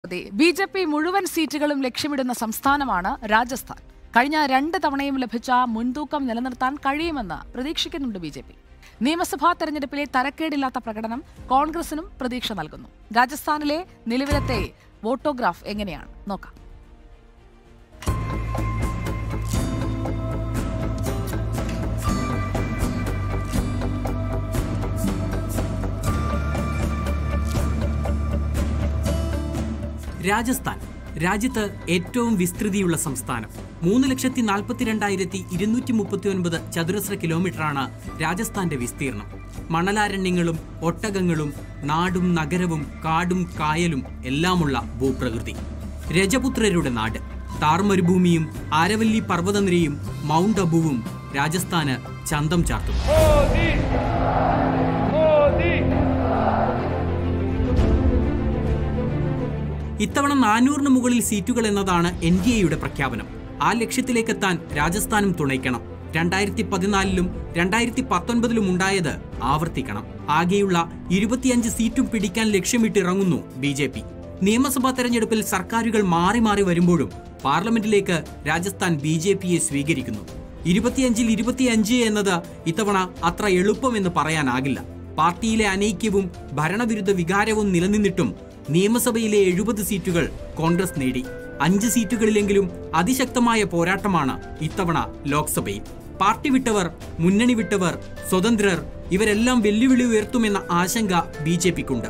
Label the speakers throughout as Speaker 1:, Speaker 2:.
Speaker 1: B J P മുഴുവൻ സീറ്റുകളും ലക്ഷ്യമിടുന്ന സംസ്ഥാനമാണ് രാജസ്ഥാൻ കഴിഞ്ഞ രണ്ട് തവണയും ലഭിച്ച മുൻതൂക്കം നിലനിർത്താൻ കഴിയുമെന്ന് പ്രതീക്ഷിക്കുന്നുണ്ട് ബി ജെ പി നിയമസഭാ തെരഞ്ഞെടുപ്പിലെ തരക്കേടില്ലാത്ത പ്രകടനം കോൺഗ്രസിനും പ്രതീക്ഷ നൽകുന്നു രാജസ്ഥാനിലെ നിലവിലത്തെ വോട്ടോഗ്രാഫ് എങ്ങനെയാണ് നോക്കാം
Speaker 2: രാജസ്ഥാൻ രാജ്യത്ത് ഏറ്റവും വിസ്തൃതിയുള്ള സംസ്ഥാനം മൂന്ന് ലക്ഷത്തി നാൽപ്പത്തിരണ്ടായിരത്തി ഇരുന്നൂറ്റി മുപ്പത്തി ഒൻപത് ചതുരശ്ര കിലോമീറ്ററാണ് രാജസ്ഥാന്റെ വിസ്തീർണം മണലാരണ്യങ്ങളും ഒട്ടകങ്ങളും നാടും നഗരവും കാടും കായലും എല്ലാമുള്ള ഭൂപ്രകൃതി രജപുത്രരുടെ നാട് താർമരുഭൂമിയും ആരവല്ലി പർവ്വതനിരയും മൗണ്ട് അബുവും രാജസ്ഥാന് ചന്തം ചാർത്തുന്നു ഇത്തവണ നാനൂറിന് മുകളിൽ സീറ്റുകൾ എന്നതാണ് എൻ ഡി എയുടെ പ്രഖ്യാപനം ആ ലക്ഷ്യത്തിലേക്കെത്താൻ രാജസ്ഥാനും തുണയ്ക്കണം രണ്ടായിരത്തി പതിനാലിലും രണ്ടായിരത്തി പത്തൊൻപതിലും ഉണ്ടായത് ആവർത്തിക്കണം ആകെയുള്ള ഇരുപത്തിയഞ്ച് സീറ്റും പിടിക്കാൻ ലക്ഷ്യമിട്ടിറങ്ങുന്നു ബി ജെ പി നിയമസഭാ തെരഞ്ഞെടുപ്പിൽ സർക്കാരുകൾ മാറി മാറി വരുമ്പോഴും പാർലമെന്റിലേക്ക് രാജസ്ഥാൻ ബി ജെ പിയെ സ്വീകരിക്കുന്നു ഇരുപത്തിയഞ്ചിൽ ഇരുപത്തിയഞ്ച് എന്നത് ഇത്തവണ അത്ര എളുപ്പമെന്ന് പറയാനാകില്ല പാർട്ടിയിലെ അനൈക്യവും ഭരണവിരുദ്ധ വികാരവും നിലനിന്നിട്ടും നിയമസഭയിലെ എഴുപത് സീറ്റുകൾ കോൺഗ്രസ് നേടി അഞ്ച് സീറ്റുകളിലെങ്കിലും അതിശക്തമായ പോരാട്ടമാണ് ഇത്തവണ ലോക്സഭയിൽ പാർട്ടി വിട്ടവർ മുന്നണി വിട്ടവർ സ്വതന്ത്രർ ഇവരെല്ലാം വെല്ലുവിളി ഉയർത്തുമെന്ന ആശങ്ക ബി ജെ പിക്കുണ്ട്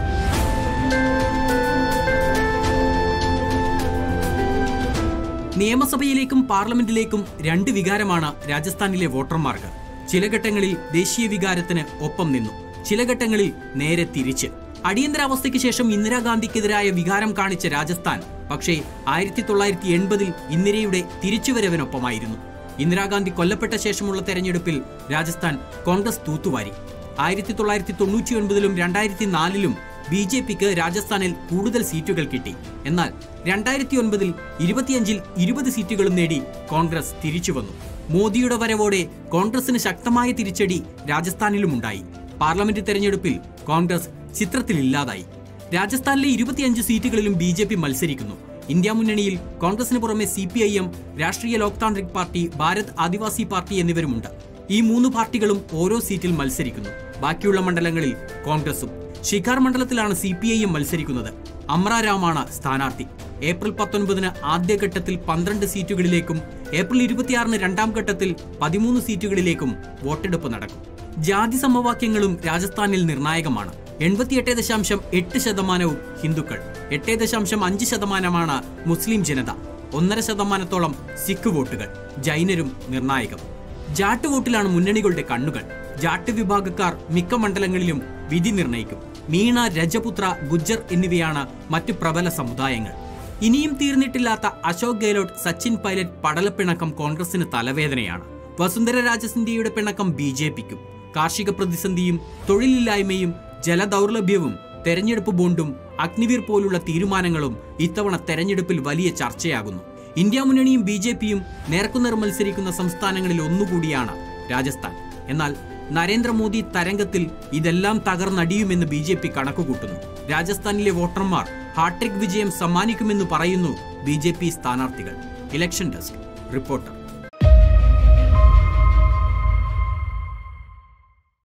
Speaker 2: നിയമസഭയിലേക്കും പാർലമെന്റിലേക്കും രണ്ട് വികാരമാണ് രാജസ്ഥാനിലെ വോട്ടർമാർക്ക് ചില ഘട്ടങ്ങളിൽ ദേശീയ വികാരത്തിന് ഒപ്പം നിന്നു ചില ഘട്ടങ്ങളിൽ നേരെ തിരിച്ച് അടിയന്തരാവസ്ഥയ്ക്ക് ശേഷം ഇന്ദിരാഗാന്ധിക്കെതിരായ വികാരം കാണിച്ച രാജസ്ഥാൻ പക്ഷേ ആയിരത്തി തൊള്ളായിരത്തി എൺപതിൽ ഇന്ദിരയുടെ തിരിച്ചുവരവിനൊപ്പമായിരുന്നു ഇന്ദിരാഗാന്ധി കൊല്ലപ്പെട്ട ശേഷമുള്ള തെരഞ്ഞെടുപ്പിൽ രാജസ്ഥാൻ കോൺഗ്രസ് തൂത്തുവാരി ആയിരത്തി തൊള്ളായിരത്തി തൊണ്ണൂറ്റി ഒൻപതിലും രണ്ടായിരത്തി നാലിലും ബി ജെ പിക്ക് രാജസ്ഥാനിൽ കൂടുതൽ സീറ്റുകൾ കിട്ടി എന്നാൽ രണ്ടായിരത്തി ഒൻപതിൽ ഇരുപത്തിയഞ്ചിൽ ഇരുപത് സീറ്റുകളും നേടി കോൺഗ്രസ് തിരിച്ചു വന്നു മോദിയുടെ വരവോടെ കോൺഗ്രസിന് ശക്തമായ തിരിച്ചടി രാജസ്ഥാനിലുമുണ്ടായി പാർലമെന്റ് തെരഞ്ഞെടുപ്പിൽ കോൺഗ്രസ് ചിത്രത്തിലില്ലാതായി രാജസ്ഥാനിലെ ഇരുപത്തിയഞ്ച് സീറ്റുകളിലും ബി ജെ പി മത്സരിക്കുന്നു ഇന്ത്യ മുന്നണിയിൽ കോൺഗ്രസിന് പുറമെ C P I M Rashtriya Lok Tantrik party Bharat Adivasi party എന്നിവരുമുണ്ട് ഈ മൂന്ന് പാർട്ടികളും ഓരോ സീറ്റിൽ മത്സരിക്കുന്നു ബാക്കിയുള്ള മണ്ഡലങ്ങളിൽ കോൺഗ്രസും ഷിഖാർ മണ്ഡലത്തിലാണ് സി പി ഐ എം മത്സരിക്കുന്നത് അമ്ര രാമാണ് സ്ഥാനാർത്ഥി ഏപ്രിൽ പത്തൊൻപതിന് ആദ്യഘട്ടത്തിൽ പന്ത്രണ്ട് സീറ്റുകളിലേക്കും ഏപ്രിൽ ഇരുപത്തിയാറിന് രണ്ടാം ഘട്ടത്തിൽ പതിമൂന്ന് സീറ്റുകളിലേക്കും വോട്ടെടുപ്പ് നടക്കും ജാതി സമവാക്യങ്ങളും രാജസ്ഥാനിൽ നിർണായകമാണ് എൺപത്തിയെട്ട് ദശാംശം എട്ട് ശതമാനവും ഹിന്ദുക്കൾ എട്ട് ദശാംശം അഞ്ച് ശതമാനമാണ് മുസ്ലിം ജനത ഒന്നര ശതമാനത്തോളം സിഖ് വോട്ടുകൾ ജൈനരും നിർണായകം ജാട്ട് വോട്ടിലാണ് മുന്നണികളുടെ കണ്ണുകൾ ജാട്ട് വിഭാഗക്കാർ മിക്ക മണ്ഡലങ്ങളിലും വിധി നിർണയിക്കും മീണ രജപുത്ര ഗുജ്ജർ എന്നിവയാണ് മറ്റു പ്രബല സമുദായങ്ങൾ ഇനിയും തീർന്നിട്ടില്ലാത്ത അശോക് ഗെഹ്ലോട്ട് സച്ചിൻ പൈലറ്റ് പടലപ്പിണക്കം കോൺഗ്രസിന് തലവേദനയാണ് വസുന്ധര രാജസിന്ധ്യയുടെ പിണക്കം ബി ജെ പിക്കും കാർഷിക പ്രതിസന്ധിയും തൊഴിലില്ലായ്മയും ജലദൗർലഭ്യവും തെരഞ്ഞെടുപ്പ് ബോണ്ടും അഗ്നിവീർ പോലുള്ള തീരുമാനങ്ങളും ഇത്തവണ തെരഞ്ഞെടുപ്പിൽ വലിയ ചർച്ചയാകുന്നു ഇന്ത്യ മുന്നണിയും ബി ജെ പിയും നേർക്കുനേർ മത്സരിക്കുന്ന സംസ്ഥാനങ്ങളിൽ ഒന്നുകൂടിയാണ് രാജസ്ഥാൻ എന്നാൽ നരേന്ദ്രമോദി തരംഗത്തിൽ ഇതെല്ലാം തകർന്നടിയുമെന്ന് ബി ജെ പി കണക്കുകൂട്ടുന്നു രാജസ്ഥാനിലെ വോട്ടർമാർ ഹാട്രിക് വിജയം സമ്മാനിക്കുമെന്ന് പറയുന്നു ബി ജെ പി സ്ഥാനാർത്ഥികൾ ഇലക്ഷൻ ഡെസ്ക് റിപ്പോർട്ടർ